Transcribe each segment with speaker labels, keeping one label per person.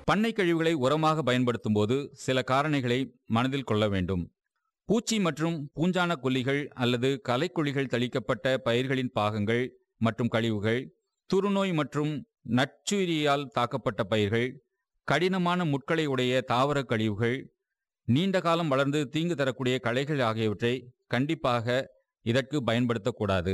Speaker 1: பண்ணை கழிவுகளை உரமாக பயன்படுத்தும் போது சில காரணிகளை மனதில் கொள்ள வேண்டும் பூச்சி மற்றும் பூஞ்சான கொல்லிகள் அல்லது களைக்கொல்லிகள் தெளிக்கப்பட்ட பயிர்களின் பாகங்கள் மற்றும் கழிவுகள் துருநோய் மற்றும் நச்சுயிரியால் தாக்கப்பட்ட பயிர்கள் கடினமான முட்களை உடைய தாவர கழிவுகள் நீண்ட காலம் வளர்ந்து தீங்கு தரக்கூடிய களைகள் ஆகியவற்றை கண்டிப்பாக இதற்கு பயன்படுத்தக்கூடாது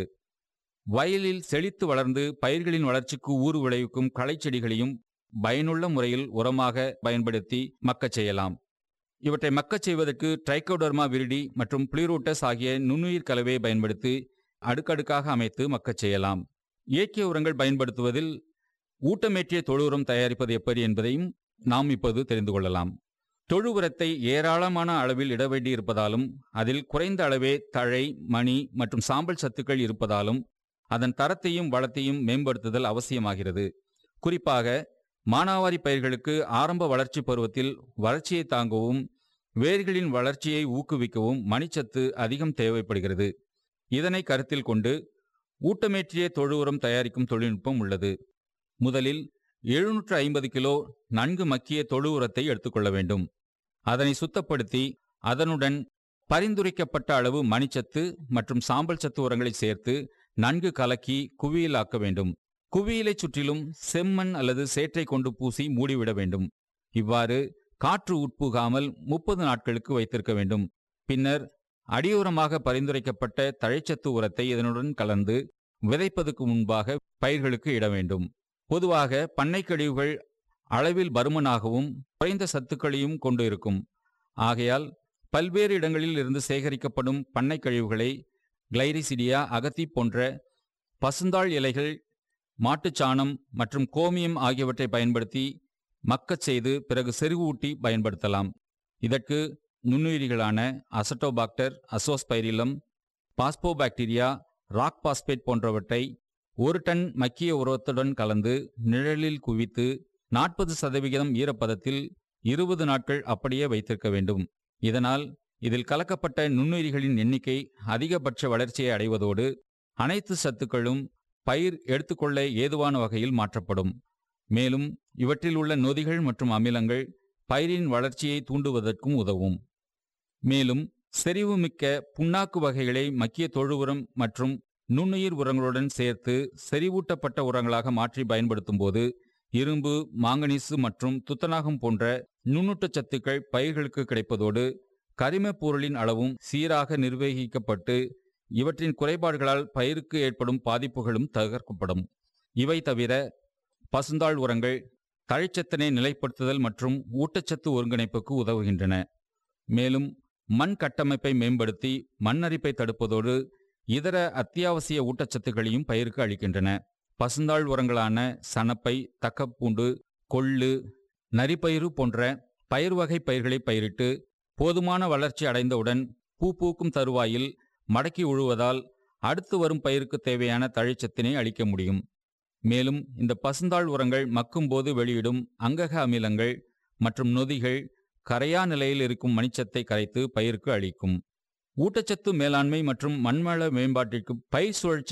Speaker 1: வயலில் செழித்து வளர்ந்து பயிர்களின் வளர்ச்சிக்கு ஊறு விளைவிக்கும் களைச்செடிகளையும் பயனுள்ள முறையில் உரமாக பயன்படுத்தி மக்கச் செய்யலாம் இவற்றை மக்கச் செய்வதற்கு ட்ரைகோடர்மா விரிடி மற்றும் பிளிரூட்டஸ் ஆகிய நுண்ணுயிர் கலவையை பயன்படுத்தி அடுக்கடுக்காக அமைத்து மக்கச் செய்யலாம் இயற்கை உரங்கள் பயன்படுத்துவதில் ஊட்டமேற்றிய தொழு உரம் தயாரிப்பது எப்படி என்பதையும் நாம் இப்போது தெரிந்து கொள்ளலாம் தொழு உரத்தை ஏராளமான அளவில் இட வேண்டியிருப்பதாலும் அதில் குறைந்த அளவே தழை மணி மற்றும் சாம்பல் சத்துக்கள் இருப்பதாலும் அதன் தரத்தையும் வளத்தையும் மேம்படுத்துதல் அவசியமாகிறது குறிப்பாக மானாவாரி பயிர்களுக்கு ஆரம்ப வளர்ச்சி பருவத்தில் வளர்ச்சியை தாங்கவும் வேர்களின் வளர்ச்சியை ஊக்குவிக்கவும் மணிச்சத்து அதிகம் தேவைப்படுகிறது இதனை கருத்தில் கொண்டு ஊட்டமேற்றிய தொழு உரம் தயாரிக்கும் தொழில்நுட்பம் உள்ளது முதலில் எழுநூற்று ஐம்பது கிலோ நன்கு மக்கிய தொழு உரத்தை எடுத்துக்கொள்ள வேண்டும் அதனை சுத்தப்படுத்தி அதனுடன் பரிந்துரைக்கப்பட்ட அளவு மணிச்சத்து மற்றும் சாம்பல் சத்து உரங்களை சேர்த்து நன்கு கலக்கி குவியலாக்க வேண்டும் குவியலைச் சுற்றிலும் செம்மண் அல்லது சேற்றை கொண்டு பூசி மூடிவிட வேண்டும் இவ்வாறு காற்று உட்புகாமல் முப்பது நாட்களுக்கு வைத்திருக்க வேண்டும் பின்னர் அடியோரமாக பரிந்துரைக்கப்பட்ட தழைச்சத்து உரத்தை இதனுடன் கலந்து விதைப்பதற்கு முன்பாக பயிர்களுக்கு இட வேண்டும் பொதுவாக பண்ணை கழிவுகள் அளவில் பருமனாகவும் குறைந்த சத்துக்களையும் கொண்டு இருக்கும் ஆகையால் பல்வேறு இடங்களில் இருந்து சேகரிக்கப்படும் பண்ணை கழிவுகளை கிளைரிசிடியா அகத்தி போன்ற பசுந்தாள் இலைகள் மாட்டுச்சாணம் மற்றும் கோமியம் ஆகியவற்றை பயன்படுத்தி மக்கச் செய்து பிறகு செறிவூட்டி பயன்படுத்தலாம் இதற்கு நுண்ணுயிரிகளான azotobacter azospirillum phosphobacteria rock phosphate போன்றவற்றை ஒரு டன் மக்கிய உரத்துடன் கலந்து நிழலில் குவித்து நாற்பது சதவிகிதம் ஈரப்பதத்தில் இருபது நாட்கள் அப்படியே வைத்திருக்க வேண்டும் இதனால் இதில் கலக்கப்பட்ட நுண்ணுயிரிகளின் எண்ணிக்கை அதிகபட்ச வளர்ச்சியை அடைவதோடு அனைத்து சத்துக்களும் பயிர் எடுத்துக்கொள்ள ஏதுவான வகையில் மாற்றப்படும் மேலும் இவற்றில் உள்ள நொதிகள் மற்றும் அமிலங்கள் பயிரின் வளர்ச்சியை தூண்டுவதற்கும் உதவும் மேலும் செறிவுமிக்க புண்ணாக்கு வகைகளை மக்கிய தொழு உரம் மற்றும் நுண்ணுயிர் உரங்களுடன் சேர்த்து செறிவூட்டப்பட்ட உரங்களாக மாற்றி பயன்படுத்தும் போது இரும்பு மாங்கனீசு மற்றும் துத்தநாகம் போன்ற நுண்ணூட்டச் சத்துக்கள் பயிர்களுக்கு கிடைப்பதோடு கரிமப் பொருளின் அளவும் சீராக நிர்வகிக்கப்பட்டு இவற்றின் குறைபாடுகளால் பயிருக்கு ஏற்படும் பாதிப்புகளும் தகர்க்கப்படும் இவை தவிர பசுந்தாள் உரங்கள் தழைச்சத்தினை நிலைப்படுத்துதல் மற்றும் ஊட்டச்சத்து ஒருங்கிணைப்புக்கு உதவுகின்றன மேலும் மண் கட்டமைப்பை மேம்படுத்தி மண்ணரிப்பை தடுப்பதோடு இதர அத்தியாவசிய ஊட்டச்சத்துக்களையும் பயிருக்கு அளிக்கின்றன பசுந்தாள் உரங்களான சணப்பை தக்கப்பூண்டு கொள்ளு நரிப்பயிறு போன்ற பயிர் வகை பயிர்களை பயிரிட்டு போதுமான வளர்ச்சி அடைந்தவுடன் பூ பூக்கும் தருவாயில் மடக்கி உழுவதால் அடுத்து வரும் பயிருக்கு தேவையான தழைச்சத்தினை அளிக்க முடியும் மேலும் இந்த பசுந்தாள் உரங்கள் மக்கும்போது வெளியிடும் அங்கக அமிலங்கள் மற்றும் நொதிகள் கரையா நிலையில் இருக்கும் மணிச்சத்தை கரைத்து பயிருக்கு அளிக்கும் ஊட்டச்சத்து மேலாண்மை மற்றும் மண்வள மேம்பாட்டிற்கு பயிர் சுழற்சி